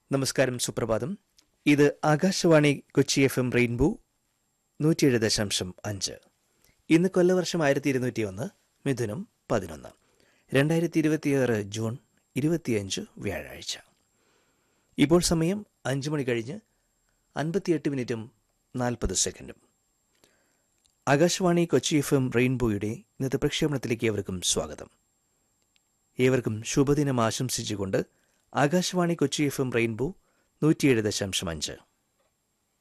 നമസ്കാരം സുപ്രഭാതം ഇത് Akashvani Kochi F M Rainbow നൂറ്റിയേഴ് ദശാംശം അഞ്ച് ഇന്ന് കൊല്ലവർഷം ആയിരത്തി ഇരുന്നൂറ്റി ഒന്ന് മിഥുനം പതിനൊന്ന് രണ്ടായിരത്തി ഇരുപത്തിയാറ് ജൂൺ ഇരുപത്തിയഞ്ച് വ്യാഴാഴ്ച ഇപ്പോൾ സമയം അഞ്ച് മണി കഴിഞ്ഞ് അൻപത്തിയെട്ട് മിനിറ്റും നാൽപ്പത് സെക്കൻഡും ആകാശവാണി കൊച്ചി എഫ് എം റെയിൻബോയുടെ ഇന്നത്തെ പ്രക്ഷേപണത്തിലേക്ക് ഏവർക്കും സ്വാഗതം ഏവർക്കും ശുഭദിനം ആശംസിച്ചുകൊണ്ട് Akashvani Kochi F M Rainbow നൂറ്റിയേഴ് ദശാംശം അഞ്ച്